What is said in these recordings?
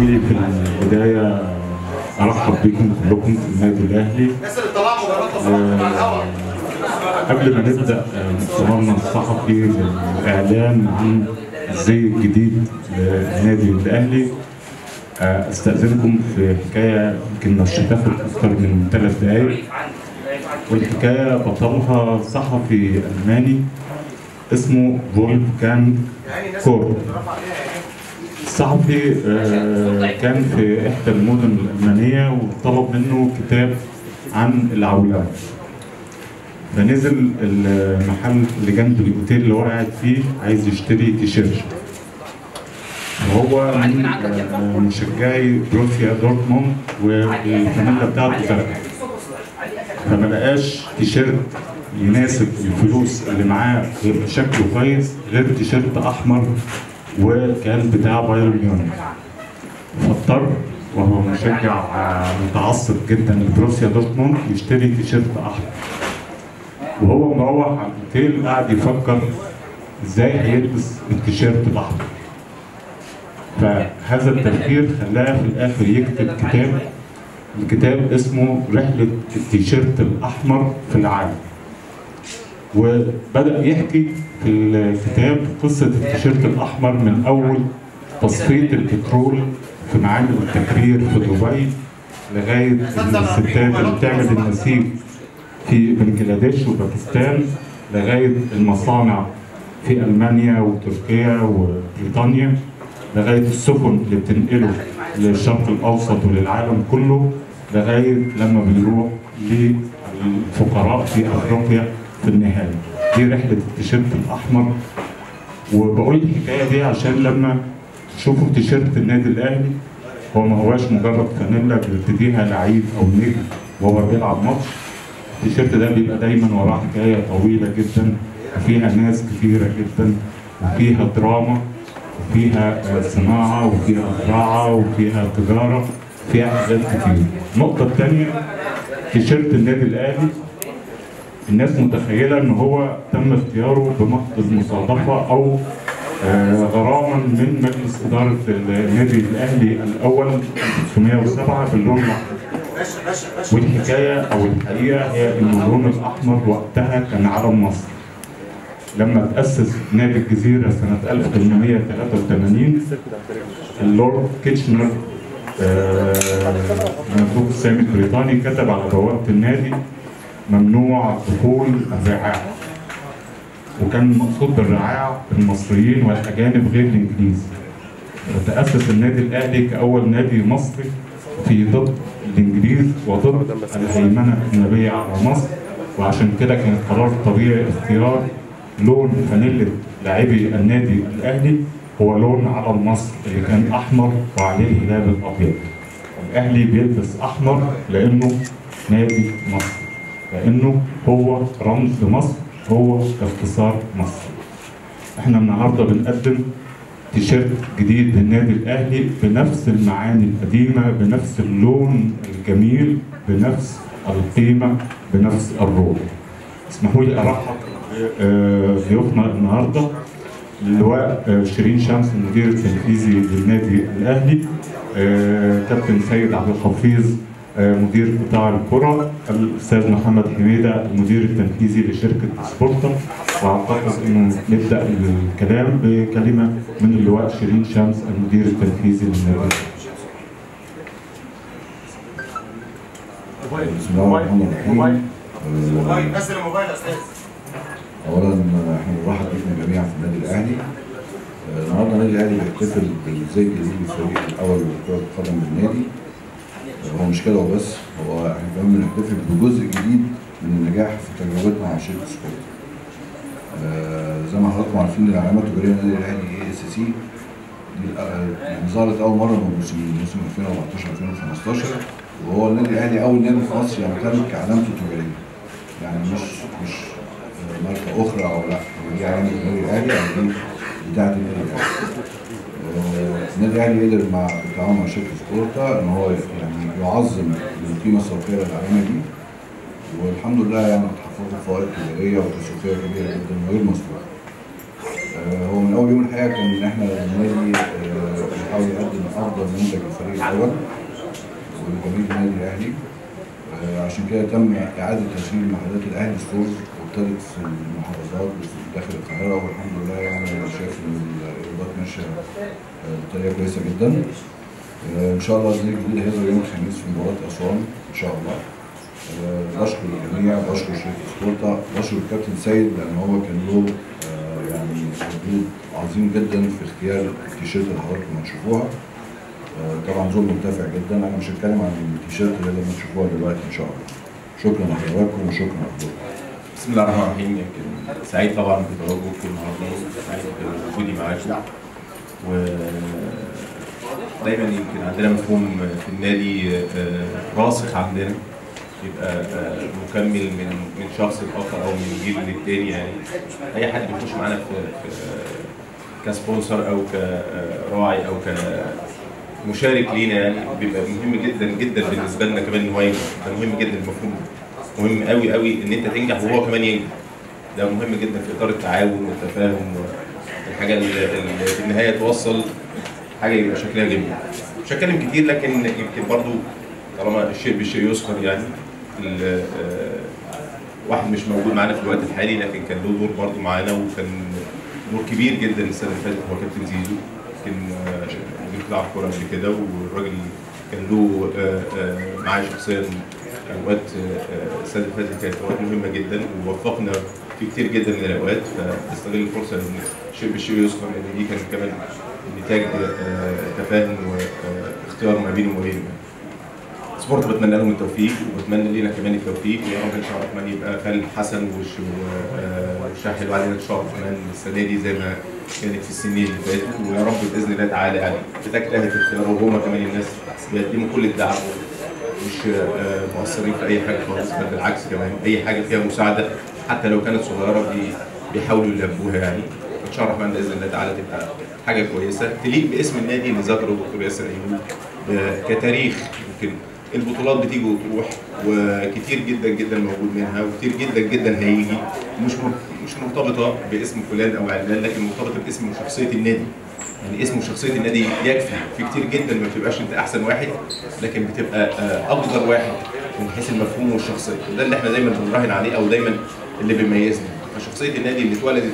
لي في البدايه ارحب بكم كلكم في النادي الاهلي الناس اللي طلعوا مجرد تصرفات مع الهواء قبل ما نبدا مشوارنا الصحفي للاعلان عن الزي الجديد للنادي الاهلي استاذنكم في حكايه يمكن مش هتاخد اكثر من ثلاث دقائق والحكايه بطلها صحفي الماني اسمه فولفكان كور الصحفي آه، كان في احدى المدن الالمانيه وطلب منه كتاب عن العولمه فنزل المحل اللي جنب الاوتيل اللي هو قاعد فيه عايز يشتري تيشيرت وهو من آه، مشجعي بروسيا دورتموند والفانيلا بتاعته زرقاء فما لقاش تيشيرت يناسب الفلوس اللي معاه غير شكله كويس غير تيشيرت احمر وكان بتاع بايرن ميونخ فاضطر وهو مشجع آه، متعصب جدا لبروسيا دورتموند يشتري تيشيرت احمر وهو مروح على الاوتيل قاعد يفكر ازاي هيلبس التيشيرت الاحمر فهذا التفكير خلاه في الاخر يكتب كتاب الكتاب اسمه رحلة التيشيرت الأحمر في العالم وبدأ يحكي في الكتاب قصة التيشيرت الأحمر من أول تصفية البترول في معامل التكرير في دبي لغاية الستات اللي بتعمل النسيج في بنجلاديش وباكستان لغاية المصانع في ألمانيا وتركيا وبريطانيا لغاية السفن اللي بتنقله للشرق الأوسط وللعالم كله لغاية لما بيروح للفقراء في أفريقيا في النهاية دي رحلة التيشيرت الأحمر وبقول الحكاية دي عشان لما تشوفوا تيشيرت النادي الأهلي هو ما هواش مجرد فانيلا بيرتديها لعيب أو نجم وهو بيلعب ماتش التيشيرت ده بيبقى دايما وراه حكاية طويلة جدا وفيها ناس كثيرة جدا وفيها دراما وفيها آه، صناعة وفيها زراعة وفيها تجارة فيها حاجات كتير النقطة الثانية تيشيرت النادي الأهلي الناس متخيلة إن هو تم اختياره بمحض المصادفة أو آه، غراما من مجلس إدارة النادي الأهلي الأول 1907 باللون الأحمر باشا باشا باشا والحكاية أو الحقيقة هي إن اللون الأحمر وقتها كان علم مصر لما تأسس نادي الجزيرة سنة 1883 اللورد كيتشنر آه، مندوب السامي البريطاني كتب على بوابة النادي ممنوع دخول الرعاع وكان المقصود بالرعاع المصريين والأجانب غير الإنجليز وتأسس النادي الأهلي كأول نادي مصري في ضد الإنجليز وضد الهيمنة الأجنبية على مصر وعشان كده كان قرار طبيعي اختيار لون فانيلة لاعبي النادي الأهلي هو لون علم مصر اللي كان أحمر وعليه الهلال الأبيض. الأهلي بيلبس أحمر لأنه نادي مصر لأنه هو رمز مصر هو اختصار مصر. احنا النهارده بنقدم تيشيرت جديد للنادي الاهلي بنفس المعاني القديمه بنفس اللون الجميل بنفس القيمه بنفس الروح. اسمحوا لي ارحب آه، ضيوفنا النهارده اللواء آه، شيرين شمس المدير التنفيذي للنادي الاهلي آه، كابتن سيد عبد الحفيظ آه، مدير قطاع الكرة الأستاذ محمد حميدة المدير التنفيذي لشركة سبورتا وأعتقد إنه نبدأ الكلام بكلمة من اللواء شيرين شمس المدير التنفيذي للنادي بسم الله الرحمن الرحيم موبايل آه، نزل الموبايل يا استاذ اولا احنا بنرحب بكم جميعا في النادي الاهلي آه، النهارده النادي الاهلي بيحتفل بالزي الجديد للفريق الاول لكره القدم بالنادي آه، هو مش كده وبس هو احنا كمان بنحتفل بجزء جديد من النجاح في تجربتنا مع شركه سبورت آه، زي ما حضراتكم عارفين العلامه التجاريه للنادي الاهلي اي اس سي دي آه، يعني ظهرت اول مره من موسمين موسم 2014 2015 وهو النادي الاهلي اول نادي في مصر يمتلك علامته التجاريه يعني مش مش آه، ماركه اخرى او لا هو دي علامه النادي الاهلي او دي بتاعه النادي الاهلي آه، النادي الاهلي قدر مع بالتعاون مع شركه سبورتا ان هو يعني يعظم القيمه السوقيه للعلامه دي والحمد لله يعني تحققت فوائد تجاريه وتسويقيه كبيره جدا وغير مسبوقه. آه، هو من اول يوم الحقيقه كان ان احنا النادي آه، بيحاول يقدم افضل منتج للفريق الاول وجماهير النادي الاهلي آه، عشان كده تم اعاده تشغيل محلات الاهلي ستورز وابتدت في المحافظات داخل القاهره والحمد لله يعني انا شايف ان الايرادات ماشيه آه، بطريقه كويسه جدا آه، ان شاء الله النادي الجديد هيظهر يوم الخميس في مباراه اسوان ان شاء الله آه، بشكر الجميع بشكر شركه سبورتا بشكر الكابتن سيد لان هو كان له آه، يعني مجهود عظيم جدا في اختيار التيشيرت اللي حضراتكم هتشوفوها آه، طبعا ذوق مرتفع جدا انا مش هتكلم عن التيشيرت اللي لما تشوفوها دلوقتي ان شاء الله شكرا لحضراتكم وشكرا لحضراتكم بسم الله الرحمن الرحيم يمكن سعيد طبعا بتواجدكم النهارده وسعيد بوجودي معاكم و دايما يمكن عندنا مفهوم في النادي آه، راسخ عندنا يبقى آه، مكمل من من شخص لاخر او من جيل للتاني يعني اي حد بيخش معانا في في كسبونسر او كراعي او كمشارك لينا يعني بيبقى مهم جدا جدا بالنسبه لنا كمان ان هو ينجح ده مهم جدا المفهوم ده مهم قوي قوي ان انت تنجح وهو كمان ينجح ده مهم جدا في اطار التعاون والتفاهم والحاجه اللي اللي في النهايه توصل حاجه يبقى شكلها جميل مش هتكلم كتير لكن يمكن برضو طالما الشيء بالشيء يذكر يعني ال- آه، واحد مش موجود معانا في الوقت الحالي لكن كان له دور برضو معانا وكان دور كبير جدا السنه اللي فاتت هو كابتن زيزو كان آه، مدير قطاع الكوره قبل كده والراجل كان له آه، آه، معايا شخصيا اوقات آه، آه، السنه اللي فاتت كانت اوقات مهمه جدا ووفقنا في كتير جدا من الاوقات فاستغل الفرصه ان الشيء بالشيء يذكر ان دي كان كمان نتاج آه، تفاهم واختيار ما بينه وما بينه سبورت بتمنى لهم التوفيق وبتمنى لينا كمان التوفيق ويا رب ان شاء الله كمان يبقى خالد حسن وش- و- آه، وشاه حلو علينا ان شاء الله كمان السنه دي زي ما كانت في السنين اللي فاتوا ويا رب باذن الله تعالى يعني بتجتهد في اختياره وهما كمان الناس بيقدموا كل الدعم مش آه، مقصرين في اي حاجه خالص بل بالعكس كمان اي حاجه فيها مساعده حتى لو كانت صغيره بي- بيحاولوا يلبوها يعني ان شاء الله الرحمن باذن الله تعالى تبقى حاجه كويسه تليق باسم النادي اللي ذكره الدكتور ياسر ايوب آه، كتاريخ يمكن البطولات بتيجي وتروح وكتير جدا جدا موجود منها وكتير جدا جدا هيجي مش مر- مش مرتبطه باسم فلان او علان لكن مرتبطه باسم وشخصيه النادي يعني اسم وشخصيه النادي يكفي في كتير جدا ما بتبقاش انت احسن واحد لكن بتبقى آه، افضل واحد من حيث المفهوم والشخصيه وده اللي احنا دايما بنراهن عليه او دايما اللي بيميزنا فشخصيه النادي اللي اتولدت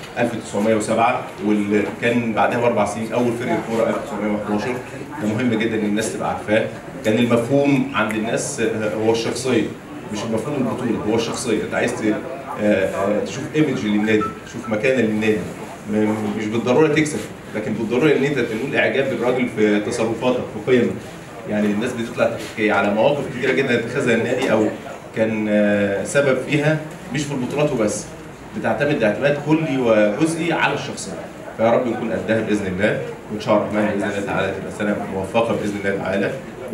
1907 واللي كان بعدها باربع سنين اول فرقه كوره 1911 ده مهم جدا ان الناس تبقى عارفاه كان المفهوم عند الناس آه، هو الشخصيه مش المفهوم البطوله هو الشخصيه انت عايز ت- آه، آه، تشوف ايمج للنادي تشوف مكانه للنادي م- مش بالضروره تكسب لكن بالضروره ان انت تنول اعجاب الراجل في تصرفاتك في قيمك يعني الناس بتطلع تحكي على مواقف كتيره جدا اتخذها النادي او كان آه، سبب فيها مش في البطولات وبس بتعتمد اعتماد كلي وجزئي على الشخصيه فيا رب نكون قدها باذن الله وان شاء الله الرحمن باذن الله تعالى تبقى سنه موفقه باذن الله تعالى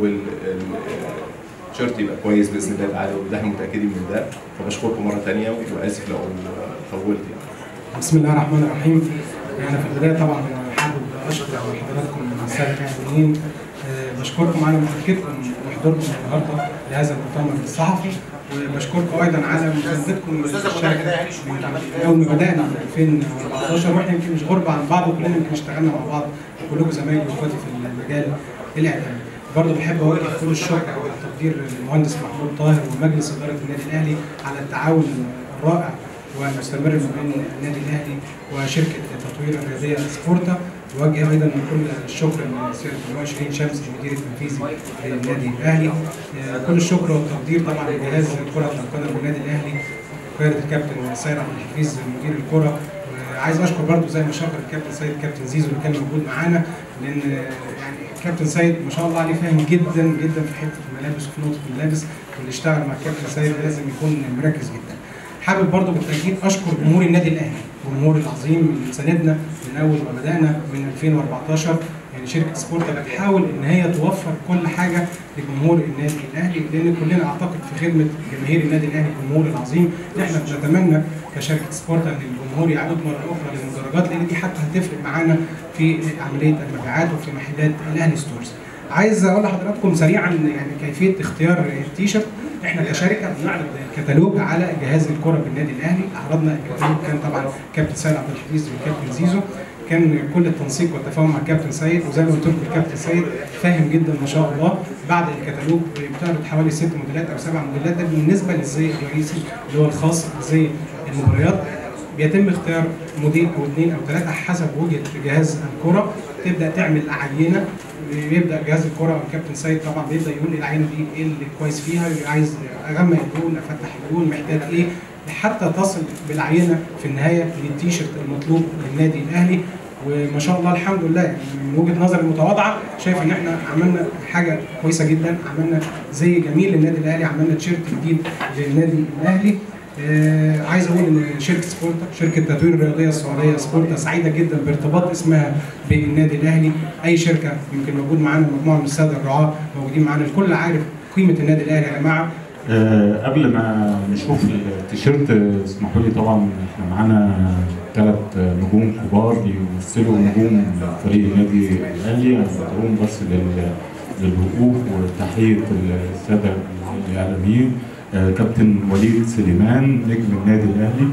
والشيرت يبقى كويس باذن الله تعالى وده احنا متاكدين من ده فبشكركم مره ثانيه واسف لو طولت يعني بسم الله الرحمن الرحيم انا في البدايه طبعا حابب اشكر حضراتكم الساده المسؤولين آه، بشكركم على مشاركتكم وحضوركم النهارده لهذا المؤتمر الصحفي وبشكركم ايضا على مساندتكم أستاذ أبو للشركه ده يعني شوفوا أنت عملت إيه. من اول ما بدانا في 2014 واحنا يمكن مش غربة عن بعض وكلنا يمكن اشتغلنا مع بعض كلكم زمايلي واخواتي في المجال الاعلامي. برضه بحب اوجه كل الشكر والتقدير للمهندس محمود طاهر ومجلس اداره النادي الاهلي على التعاون الرائع والمستمر ما بين النادي الاهلي وشركه التطوير الرياضيه سبورتا وجه ايضا كل الشكر لسياده اللواء شيرين شمس المدير التنفيذي للنادي الاهلي آه، كل الشكر والتقدير طبعا لجهاز كره القدم بالنادي الاهلي قياده الكابتن سيد عبد الحفيظ مدير الكره وعايز اشكر برضو زي ما شكر الكابتن سيد كابتن زيزو اللي كان موجود معانا لان يعني كابتن سيد ما شاء الله عليه فاهم جدا جدا في حته الملابس وفي نقطه الملابس واللي اشتغل مع الكابتن سيد لازم يكون مركز جدا. حابب برضو بالتاكيد اشكر جمهور النادي الاهلي الجمهور العظيم اللي ساندنا من اول ما بدانا من 2014 يعني شركه سبورتا بتحاول ان هي توفر كل حاجه لجمهور النادي الاهلي لان كلنا اعتقد في خدمه جماهير النادي الاهلي الجمهور العظيم اللي احنا بنتمنى كشركه سبورتا ان الجمهور يعود مره اخرى للمدرجات لان دي حتى هتفرق معانا في عمليه المبيعات وفي محلات الاهلي ستورز. عايز اقول لحضراتكم سريعا يعني كيفيه اختيار التيشيرت احنا كشركه بنعرض الكتالوج على جهاز الكره بالنادي الاهلي عرضنا الكتالوج كان طبعا كابتن سيد عبد الحفيظ وكابتن زيزو كان كل التنسيق والتفاهم مع الكابتن سيد وزي ما قلت لكم الكابتن سيد فاهم جدا ما شاء الله بعد الكتالوج بتعرض حوالي ست موديلات او سبع موديلات ده بالنسبه للزي الرئيسي اللي هو الخاص بزي المباريات بيتم اختيار موديل او اثنين او ثلاثه حسب وجهه جهاز الكره تبدا تعمل عينه بيبدا جهاز الكره والكابتن سيد طبعا بيبدا يقول العينه دي ايه اللي كويس فيها عايز اغمق اللون افتح اللون محتاج ايه حتى تصل بالعينه في النهايه للتيشيرت المطلوب للنادي الاهلي وما شاء الله الحمد لله يعني من وجهه نظري المتواضعه شايف ان احنا عملنا حاجه كويسه جدا عملنا زي جميل للنادي الاهلي عملنا تيشيرت جديد للنادي الاهلي آه عايز اقول ان شركه سبورتا شركه التطوير الرياضيه السعوديه سبورتا سعيده جدا بارتباط اسمها بالنادي الاهلي اي شركه يمكن موجود معانا مجموعه من الساده الرعاه موجودين معانا الكل عارف قيمه النادي الاهلي يا جماعه آه، قبل ما نشوف التيشيرت آه، اسمحوا لي طبعا احنا معانا ثلاث نجوم كبار بيمثلوا نجوم فريق النادي الاهلي انا بدعوهم بس لل- للوقوف وتحيه الساده الاعلاميين آه، كابتن وليد سليمان نجم النادي الاهلي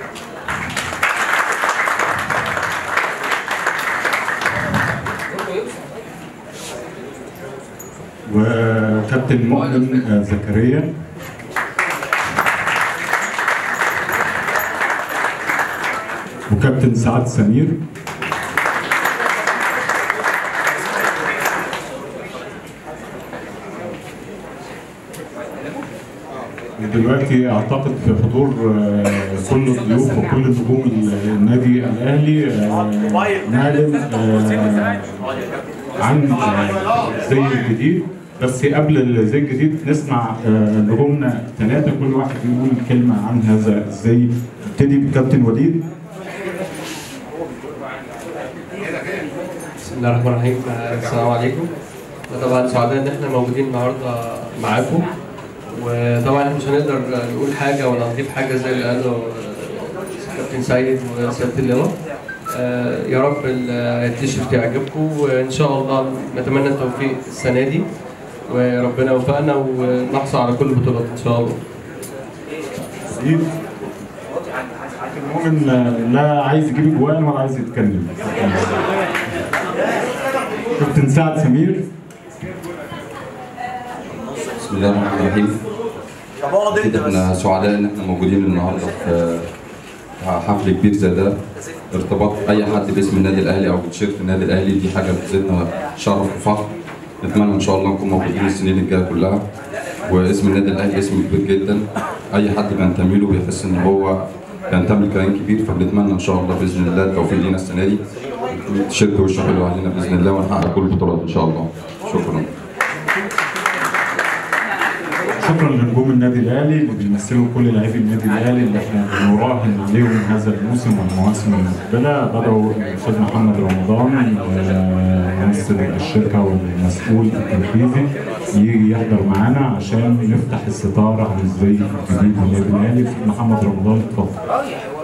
وكابتن مؤمن آه، زكريا وكابتن سعد سمير دلوقتي اعتقد في حضور آه، كل الضيوف وكل نجوم النادي الاهلي آه، نعلن آه، عن آه، الزي الجديد بس قبل الزي الجديد نسمع آه، نجومنا ثلاثه كل واحد يقول كلمه عن هذا الزي نبتدي بكابتن وليد بسم الله الرحمن الرحيم السلام عليكم طبعا سعداء ان احنا موجودين النهارده معاكم وطبعا احنا مش هنقدر نقول حاجه ولا نضيف حاجه زي اللي قاله كابتن سيد وسياده اللواء آه، يا رب ال- التيشيرت يعجبكم وان شاء الله نتمنى التوفيق السنه دي وربنا يوفقنا ونحصل على كل البطولات ان شاء الله سعيد المؤمن آه، لا عايز يجيب اجوان ولا عايز يتكلم كابتن سعد سمير بسم الله الرحمن الرحيم طب اقعد انت اكيد بس احنا سعداء ان احنا موجودين النهارده في حفل كبير زي ده ارتباط اي حد باسم النادي الاهلي او بتيشيرت النادي الاهلي دي حاجه بتزيدنا شرف وفخر نتمنى ان شاء الله نكون موجودين السنين الجايه كلها واسم النادي الاهلي اسم كبير جدا اي حد بينتمي له بيحس ان هو بينتمي لكيان كبير فبنتمنى ان شاء الله باذن الله التوفيق لينا السنه دي التيشيرت وشه حلو علينا باذن الله ونحقق كل البطولات ان شاء الله شكرا شكرا لنجوم النادي الاهلي اللي بيمثلوا كل لاعبي النادي الاهلي اللي احنا بنراهن عليهم هذا الموسم والمواسم المقبله بداوا الاستاذ محمد رمضان آه، ممثل الشركه والمسؤول التنفيذي يجي يحضر معانا عشان نفتح الستاره عن ازاي الجديد للنادي الاهلي استاذ محمد رمضان اتفضل